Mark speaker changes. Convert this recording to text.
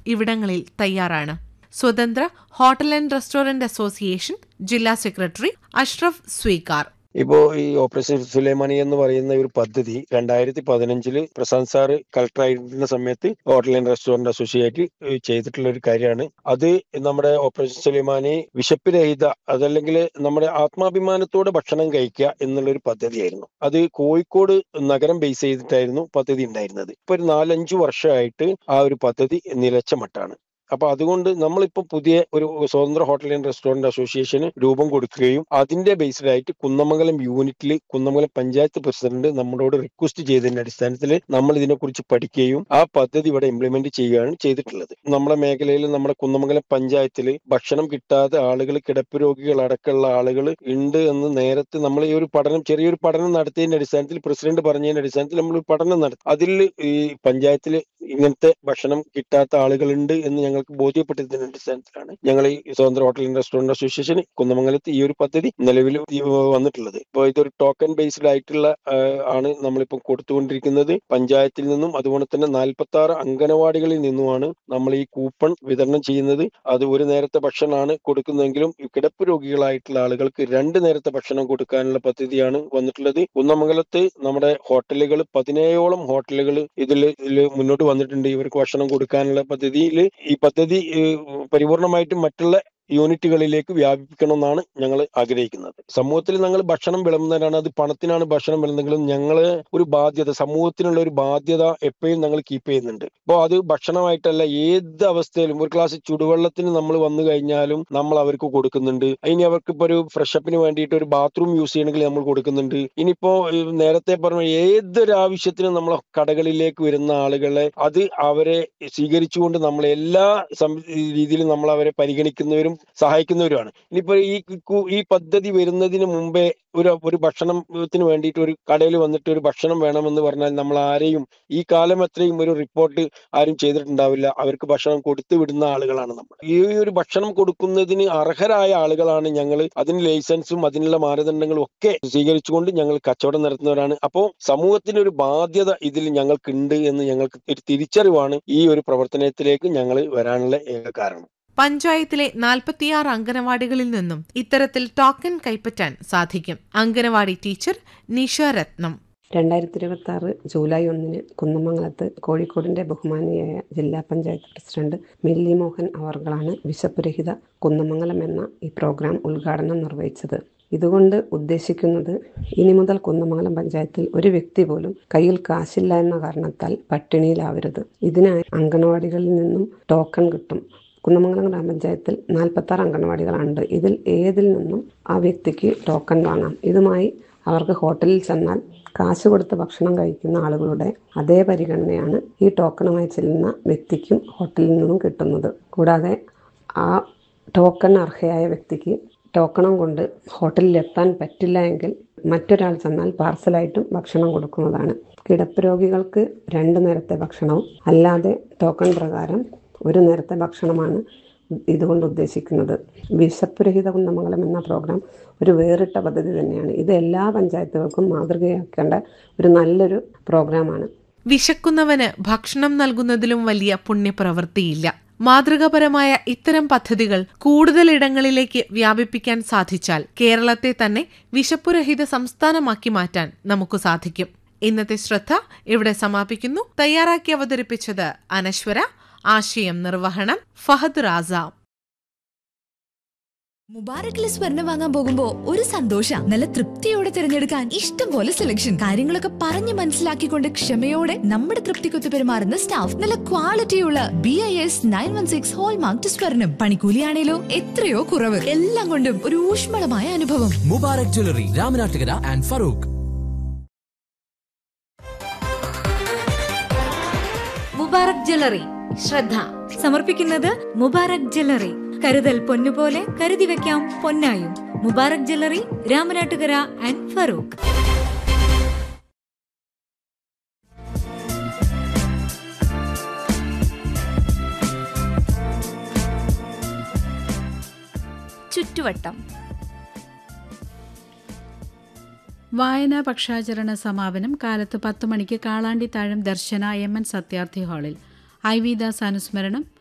Speaker 1: ഇവിടങ്ങളിൽ തയ്യാറാണ് സ്വതന്ത്ര ഹോട്ടൽ ആൻഡ് റെസ്റ്റോറന്റ് അസോസിയേഷൻ ജില്ലാ സെക്രട്ടറി അഷ്റഫ് സ്വീകാർ
Speaker 2: ഇപ്പോ ഈ ഓപ്പറേഷൻ സുലൈമാനി എന്ന് പറയുന്ന ഒരു പദ്ധതി രണ്ടായിരത്തി പതിനഞ്ചില് പ്രശാന്ത് സാറ് കളക്ടറായിരുന്ന സമയത്ത് ഹോട്ടൽ ആൻഡ് റെസ്റ്റോറന്റ് അസോസിയേറ്റ് ചെയ്തിട്ടുള്ള ഒരു കാര്യമാണ് അത് നമ്മുടെ ഓപ്പറേഷൻ സുലൈമാനി വിശപ്പിരഹിത അതല്ലെങ്കിൽ നമ്മുടെ ആത്മാഭിമാനത്തോടെ ഭക്ഷണം കഴിക്കുക എന്നുള്ള ഒരു പദ്ധതിയായിരുന്നു അത് കോഴിക്കോട് നഗരം ബേസ് ചെയ്തിട്ടായിരുന്നു പദ്ധതി ഉണ്ടായിരുന്നത് ഇപ്പൊ ഒരു നാലഞ്ചു വർഷമായിട്ട് ആ ഒരു പദ്ധതി നിലച്ച മട്ടാണ് അപ്പൊ അതുകൊണ്ട് നമ്മളിപ്പോ പുതിയ ഒരു സ്വതന്ത്ര ഹോട്ടൽ ആൻഡ് റെസ്റ്റോറന്റ് അസോസിയേഷന് രൂപം കൊടുക്കുകയും അതിന്റെ ബേസ്ഡ് ആയിട്ട് കുന്നമംഗലം യൂണിറ്റിൽ കുന്നമംഗലം പഞ്ചായത്ത് പ്രസിഡന്റ് നമ്മളോട് റിക്വസ്റ്റ് ചെയ്തതിന്റെ അടിസ്ഥാനത്തിൽ നമ്മൾ ഇതിനെക്കുറിച്ച് പഠിക്കുകയും ആ പദ്ധതി ഇവിടെ ഇംപ്ലിമെന്റ് ചെയ്യുകയാണ് ചെയ്തിട്ടുള്ളത് നമ്മുടെ മേഖലയിൽ നമ്മുടെ കുന്നമംഗലം പഞ്ചായത്തിൽ ഭക്ഷണം കിട്ടാതെ ആളുകൾ കിടപ്പ് രോഗികൾ അടക്കമുള്ള ആളുകൾ ഉണ്ട് എന്ന് നേരത്തെ നമ്മൾ ഈ ഒരു പഠനം ചെറിയൊരു പഠനം നടത്തിയതിന്റെ അടിസ്ഥാനത്തിൽ പ്രസിഡന്റ് പറഞ്ഞതിന്റെ അടിസ്ഥാനത്തിൽ നമ്മൾ ഒരു പഠനം നടത്തി അതിൽ ഈ പഞ്ചായത്തിൽ ഇങ്ങനത്തെ ഭക്ഷണം കിട്ടാത്ത ആളുകളുണ്ട് എന്ന് ഞങ്ങൾക്ക് ബോധ്യപ്പെട്ടതിന്റെ അടിസ്ഥാനത്തിലാണ് ഞങ്ങൾ ഈ സ്വതന്ത്ര ഹോട്ടൽ ആൻഡ് റെസ്റ്റോറന്റ് അസോസിയേഷൻ കുന്നമംഗലത്ത് ഈ ഒരു പദ്ധതി നിലവിൽ ഈ വന്നിട്ടുള്ളത് ഇപ്പോൾ ഇതൊരു ടോക്കൺ ബേസ്ഡ് ആയിട്ടുള്ള ആ, ആണ് നമ്മളിപ്പോൾ കൊടുത്തുകൊണ്ടിരിക്കുന്നത് പഞ്ചായത്തിൽ നിന്നും അതുപോലെ തന്നെ നാൽപ്പത്തി ആറ് അംഗനവാടികളിൽ നിന്നുമാണ് നമ്മൾ ഈ കൂപ്പൺ വിതരണം ചെയ്യുന്നത് അത് ഒരു നേരത്തെ ഭക്ഷണമാണ് കൊടുക്കുന്നതെങ്കിലും ഈ കിടപ്പ് രോഗികളായിട്ടുള്ള ആളുകൾക്ക് രണ്ട് നേരത്തെ ഭക്ഷണം കൊടുക്കാനുള്ള പദ്ധതിയാണ് വന്നിട്ടുള്ളത് കുന്നമംഗലത്ത് നമ്മുടെ ഹോട്ടലുകൾ പതിനേഴോളം ഹോട്ടലുകൾ ഇതിൽ ഇതിൽ മുന്നോട്ട് വന്നിട്ടുണ്ട് ഇവർക്ക് ഭക്ഷണം കൊടുക്കാനുള്ള പദ്ധതിയിൽ ഈ പദ്ധതി ഏഹ്, പരിപൂർണമായിട്ടും മറ്റുള്ള യൂണിറ്റുകളിലേക്ക് വ്യാപിപ്പിക്കണമെന്നാണ് ഞങ്ങൾ ആഗ്രഹിക്കുന്നത് സമൂഹത്തിൽ ഞങ്ങൾ ഭക്ഷണം വിളമ്പുന്നവരാണ് അത് പണത്തിനാണ് ഭക്ഷണം വിളമ്പെങ്കിലും ഞങ്ങൾ ഒരു ബാധ്യത സമൂഹത്തിനുള്ള ഒരു ബാധ്യത എപ്പോഴും ഞങ്ങൾ കീപ്പ് ചെയ്യുന്നുണ്ട് അപ്പോൾ അത് ഭക്ഷണമായിട്ടല്ല ഏത് അവസ്ഥയിലും ഒരു ഗ്ലാസ് ചുടുവെള്ളത്തിന് നമ്മൾ വന്നു കഴിഞ്ഞാലും നമ്മൾ അവർക്ക് കൊടുക്കുന്നുണ്ട് ഇനി അവർക്ക് ഇപ്പോൾ ഒരു ഫ്രഷപ്പിന് വേണ്ടിയിട്ട് ഒരു ബാത്റൂം യൂസ് ചെയ്യണമെങ്കിൽ നമ്മൾ കൊടുക്കുന്നുണ്ട് ഇനിയിപ്പോ ഏഹ്, നേരത്തെ പറഞ്ഞ ഏതൊരു ആവശ്യത്തിനും നമ്മൾ കടകളിലേക്ക് വരുന്ന ആളുകളെ അത് അവരെ സ്വീകരിച്ചുകൊണ്ട് നമ്മൾ എല്ലാ സം- രീതിയിലും നമ്മൾ അവരെ പരിഗണിക്കുന്നവരും സഹായിക്കുന്നവരുമാണ് ഇനിയിപ്പോ ഈ കു- ഈ പദ്ധതി വരുന്നതിന് മുമ്പേ ഒരു ഒരു ഭക്ഷണത്തിന് വേണ്ടിയിട്ട് ഒരു കടയിൽ വന്നിട്ട് ഒരു ഭക്ഷണം വേണമെന്ന് പറഞ്ഞാൽ നമ്മൾ ആരെയും ഈ കാലം അത്രയും ഒരു റിപ്പോർട്ട് ആരും ചെയ്തിട്ടുണ്ടാവില്ല അവർക്ക് ഭക്ഷണം കൊടുത്തു വിടുന്ന ആളുകളാണ് നമ്മൾ ഈ ഒരു ഭക്ഷണം കൊടുക്കുന്നതിന് അർഹരായ ആളുകളാണ് ഞങ്ങൾ അതിന് ലൈസൻസും അതിനുള്ള മാനദണ്ഡങ്ങളും ഒക്കെ സ്വീകരിച്ചുകൊണ്ട് ഞങ്ങൾ കച്ചവടം നടത്തുന്നവരാണ് അപ്പോൾ സമൂഹത്തിന് ഒരു ബാധ്യത ഇതിൽ ഞങ്ങൾക്കുണ്ട് എന്ന് ഞങ്ങൾക്ക് ഒരു തിരിച്ചറിവാണ് ഈ ഒരു പ്രവർത്തനത്തിലേക്ക് ഞങ്ങൾ വരാനുള്ള ഏക കാരണം
Speaker 1: പഞ്ചായത്തിലെ നാൽപ്പത്തിയാറ് അംഗനവാടികളിൽ നിന്നും ഇത്തരത്തിൽ ടോക്കൺ കൈപ്പറ്റാൻ സാധിക്കും അംഗനവാടി ടീച്ചർ നിഷ രത്നം
Speaker 3: രണ്ടായിരത്തി ഇരുപത്തി ആറ് ജൂലൈ ഒന്നിന് കുന്നമംഗലത്ത് കോഴിക്കോടിന്റെ ബഹുമാനിയായ ജില്ലാ പഞ്ചായത്ത് പ്രസിഡന്റ് മില്ലി മോഹൻ അവർകളാണ് വിശപ്പുരഹിത കുന്നമംഗലം എന്ന ഈ പ്രോഗ്രാം ഉദ്ഘാടനം നിർവഹിച്ചത് ഇതുകൊണ്ട് ഉദ്ദേശിക്കുന്നത് ഇനി മുതൽ കുന്നമംഗലം പഞ്ചായത്തിൽ ഒരു വ്യക്തി പോലും കയ്യിൽ കാശില്ല എന്ന കാരണത്താൽ പട്ടിണിയിലാവരുത് ഇതിനായി അംഗനവാടികളിൽ നിന്നും ടോക്കൺ കിട്ടും കുന്നമംഗലം ഗ്രാമപഞ്ചായത്തിൽ നാൽപ്പത്തി ആറ് അംഗനവാടികളുണ്ട് ഇതിൽ ഏതിൽ നിന്നും ആ വ്യക്തിക്ക് ടോക്കൺ വാങ്ങാം ഇതുമായി അവർക്ക് ഹോട്ടലിൽ ചെന്നാൽ കാശ് കൊടുത്ത് ഭക്ഷണം കഴിക്കുന്ന ആളുകളുടെ അതേ പരിഗണനയാണ് ഈ ടോക്കണുമായി ചെല്ലുന്ന വ്യക്തിക്കും ഹോട്ടലിൽ നിന്നും കിട്ടുന്നത് കൂടാതെ ആ ടോക്കൺ അർഹയായ വ്യക്തിക്ക് ടോക്കണും കൊണ്ട് ഹോട്ടലിൽ എത്താൻ പറ്റില്ല എങ്കിൽ മറ്റൊരാൾ ചെന്നാൽ പാർസലായിട്ടും ഭക്ഷണം കൊടുക്കുന്നതാണ് കിടപ്പ് രോഗികൾക്ക് രണ്ട് നേരത്തെ ഭക്ഷണവും അല്ലാതെ ടോക്കൺ പ്രകാരം ഒരു നേരത്തെ ഭക്ഷണമാണ് ഇതുകൊണ്ട് ഉദ്ദേശിക്കുന്നത് വിശപ്പുരഹിത കുന്നമംഗലം എന്ന പ്രോഗ്രാം ഒരു വേറിട്ട പദ്ധതി തന്നെയാണ് ഇത് എല്ലാ പഞ്ചായത്തുകൾക്കും മാതൃകയാക്കേണ്ട ഒരു നല്ലൊരു പ്രോഗ്രാമാണ്
Speaker 1: വിശക്കുന്നവന് ഭക്ഷണം നൽകുന്നതിലും വലിയ പുണ്യപ്രവൃത്തിയില്ല മാതൃകാപരമായ ഇത്തരം പദ്ധതികൾ കൂടുതൽ ഇടങ്ങളിലേക്ക് വ്യാപിപ്പിക്കാൻ സാധിച്ചാൽ കേരളത്തെ തന്നെ വിശപ്പുരഹിത സംസ്ഥാനമാക്കി മാറ്റാൻ നമുക്ക് സാധിക്കും ഇന്നത്തെ ശ്രദ്ധ ഇവിടെ സമാപിക്കുന്നു തയ്യാറാക്കി അവതരിപ്പിച്ചത് അനശ്വര ആശയം നിർവഹണം ഫഹദ് റാസ
Speaker 4: മുബാറക്കിലെ സ്വർണം വാങ്ങാൻ പോകുമ്പോ ഒരു സന്തോഷ നല്ല തൃപ്തിയോടെ തിരഞ്ഞെടുക്കാൻ ഇഷ്ടം പോലെ സെലക്ഷൻ കാര്യങ്ങളൊക്കെ പറഞ്ഞു മനസ്സിലാക്കിക്കൊണ്ട് ക്ഷമയോടെ നമ്മുടെ തൃപ്തിക്കൊത്ത് പെരുമാറുന്ന സ്റ്റാഫ് നല്ല ക്വാളിറ്റിയുള്ള B I S nine one six hallmark സ്വർണം പണിക്കൂലിയാണേലോ എത്രയോ കുറവ് എല്ലാം കൊണ്ടും ഒരു ഊഷ്മളമായ അനുഭവം
Speaker 5: Mubarak jewellery Ramanattukara and Farook
Speaker 6: Mubarak jewellery ശ്രദ്ധ സമർപ്പിക്കുന്നത് മുബാറക് ജ്വല്ലറി കരുതൽ പൊന്നുപോലെ കരുതി വെക്കാം പൊന്നായും മുബാറക് ജ്വല്ലറി രാമനാട്ടുകര ആൻഡ് ഫറൂഖ് ചുറ്റുവട്ടം
Speaker 7: വായനാ പക്ഷാചരണ സമാപനം കാലത്ത് പത്ത് മണിക്ക് കാളാണ്ടി താഴം ദർശന എം എൻ സത്യാർത്ഥി ഹാളിൽ ഐ വി ദാസ് അനുസ്മരണം